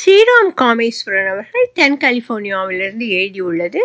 ஸ்ரீராம் காமேஸ்வரன் அவர்கள் தென் கலிபோர்னியாவிலிருந்து எழுதியுள்ளது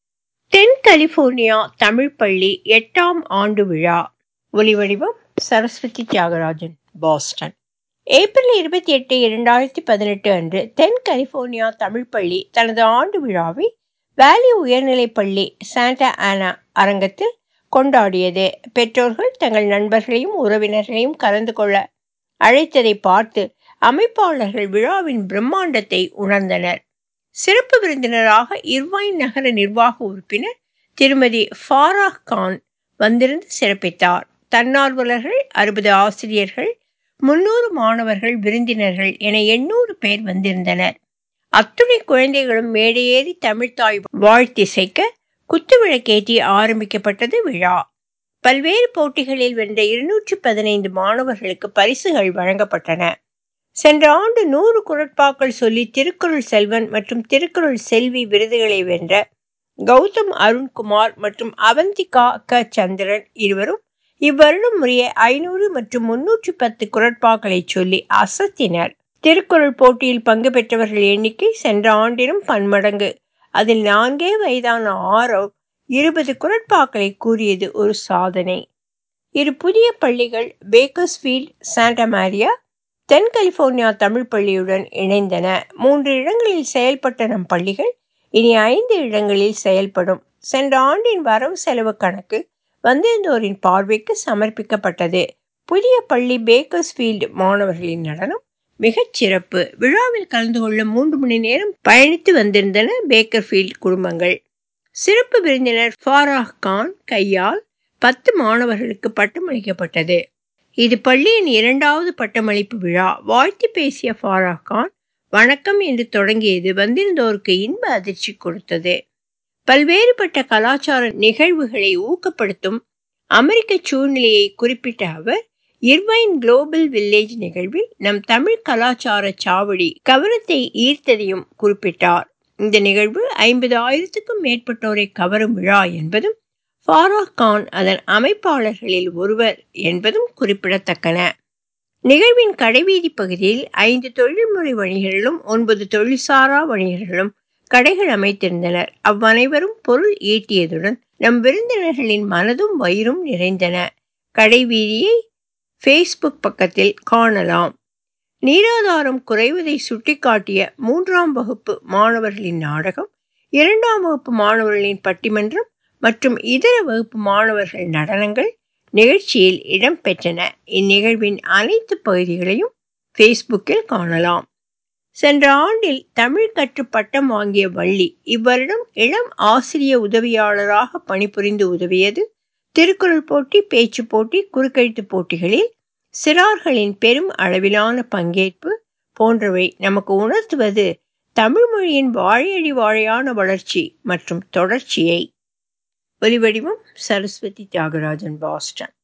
தென் கலிபோர்னியா தமிழ் பள்ளி எட்டாம் ஆண்டு விழா ஒலிவடிவம் சரஸ்வதி தியாகராஜன் பாஸ்டன் ஏப்ரல் இருபத்தி எட்டு இரண்டாயிரத்தி பதினெட்டு அன்று தென் கலிபோர்னியா தமிழ் பள்ளி தனது ஆண்டு விழாவை வேலி உயர்நிலைப் பள்ளி சாண்டா ஆனா அரங்கத்தில் கொண்டாடியது பெற்றோர்கள் தங்கள் நண்பர்களையும் உறவினர்களையும் கலந்து கொள்ள அழைத்ததை பார்த்து அமைப்பாளர்கள் விழாவின் பிரம்மாண்டத்தை உணர்ந்தனர் சிறப்பு விருந்தினராக இர்வைன் நகர நிர்வாக உறுப்பினர் திருமதி ஃபாராக் கான் வந்திருந்து சிறப்பித்தார் தன்னார்வலர்கள் அறுபது ஆசிரியர்கள் முன்னூறு மாணவர்கள் விருந்தினர்கள் என எண்ணூறு பேர் வந்திருந்தனர் அத்துணை குழந்தைகளும் மேடையேறி தமிழ்தாய் வாழ்த்திசைக்க குத்துவிளக்கேற்றி ஆரம்பிக்கப்பட்டது விழா பல்வேறு போட்டிகளில் வென்ற இருநூற்றி பதினைந்து மாணவர்களுக்கு பரிசுகள் வழங்கப்பட்டன சென்ற ஆண்டு நூறு குரட்பாக்கள் சொல்லி திருக்குறள் செல்வன் மற்றும் திருக்குறள் செல்வி விருதுகளை வென்ற கௌதம் அருண்குமார் மற்றும் அவந்திகா க சந்திரன் இருவரும் இவ்வருடம் முறைய ஐநூறு மற்றும் முன்னூற்றி பத்து குரட்பாக்களை சொல்லி அசத்தினர் திருக்குறள் போட்டியில் பங்கு பெற்றவர்கள் எண்ணிக்கை சென்ற ஆண்டிலும் பன்மடங்கு அதில் நான்கே வயதான ஆரவ் இருபது குரட்பாக்களை கூறியது ஒரு சாதனை இரு புதிய பள்ளிகள் பேக்கர்ஸ்ஃபீல்ட் சாண்டா மாரியா தென் கலிபோர்னியா தமிழ் பள்ளியுடன் இணைந்தன மூன்று இடங்களில் செயல்பட்ட நம் பள்ளிகள் இனி ஐந்து இடங்களில் செயல்படும் சென்ற ஆண்டின் வரவு செலவு கணக்கு வந்திருந்தோரின் பார்வைக்கு சமர்ப்பிக்கப்பட்டது புதிய பள்ளி பேக்கர்ஸ்ஃபீல்டு மாணவர்களின் நடனம் மிகச் சிறப்பு விழாவில் கலந்து கொள்ள மூன்று மணி நேரம் பயணித்து வந்திருந்தன பேக்கர்ஃபீல்ட் குடும்பங்கள் சிறப்பு விருந்தினர் ஃபாராக் கான் கையால் பத்து மாணவர்களுக்கு பட்டமளிக்கப்பட்டது இது பள்ளியின் இரண்டாவது பட்டமளிப்பு விழா வாழ்த்தி பேசிய ஃபாராக் கான் வணக்கம் என்று தொடங்கியது வந்திருந்தோருக்கு இன்ப அதிர்ச்சி கொடுத்தது பல்வேறுபட்ட கலாச்சார நிகழ்வுகளை ஊக்கப்படுத்தும் அமெரிக்க சூழ்நிலையை குறிப்பிட்ட அவர் இர்வைன் குளோபல் வில்லேஜ் நிகழ்வில் நம் தமிழ் கலாச்சார சாவடி கவனத்தை ஈர்த்ததையும் குறிப்பிட்டார் இந்த நிகழ்வு ஐம்பது ஆயிரத்துக்கும் மேற்பட்டோரை கவரும் விழா என்பதும் ஃபாராக் கான் அதன் அமைப்பாளர்களில் ஒருவர் என்பதும் குறிப்பிடத்தக்கன நிகழ்வின் கடைவீதி பகுதியில் ஐந்து தொழில்முறை வணிகர்களும் ஒன்பது தொழில்சாரா வணிகர்களும் கடைகள் அமைத்திருந்தனர் அவ்வனைவரும் பொருள் ஈட்டியதுடன் நம் விருந்தினர்களின் மனதும் வயிறும் நிறைந்தன கடைவீதியை ஃபேஸ்புக் பக்கத்தில் காணலாம் நீராதாரம் குறைவதை சுட்டிக்காட்டிய மூன்றாம் வகுப்பு மாணவர்களின் நாடகம் இரண்டாம் வகுப்பு மாணவர்களின் பட்டிமன்றம் மற்றும் இதர வகுப்பு மாணவர்கள் நடனங்கள் நிகழ்ச்சியில் இடம்பெற்றன இந்நிகழ்வின் அனைத்து பகுதிகளையும் ஃபேஸ்புக்கில் காணலாம் சென்ற ஆண்டில் தமிழ் கற்று பட்டம் வாங்கிய வள்ளி இவ்வருடம் இளம் ஆசிரிய உதவியாளராக பணிபுரிந்து உதவியது திருக்குறள் போட்டி பேச்சு போட்டி குறுக்கெழுத்து போட்டிகளில் சிறார்களின் பெரும் அளவிலான பங்கேற்பு போன்றவை நமக்கு உணர்த்துவது தமிழ் மொழியின் வாழையடி வாழையான வளர்ச்சி மற்றும் தொடர்ச்சியை ஒலிவடிவம் சரஸ்வதி தியாகராஜன் பாஸ்டன்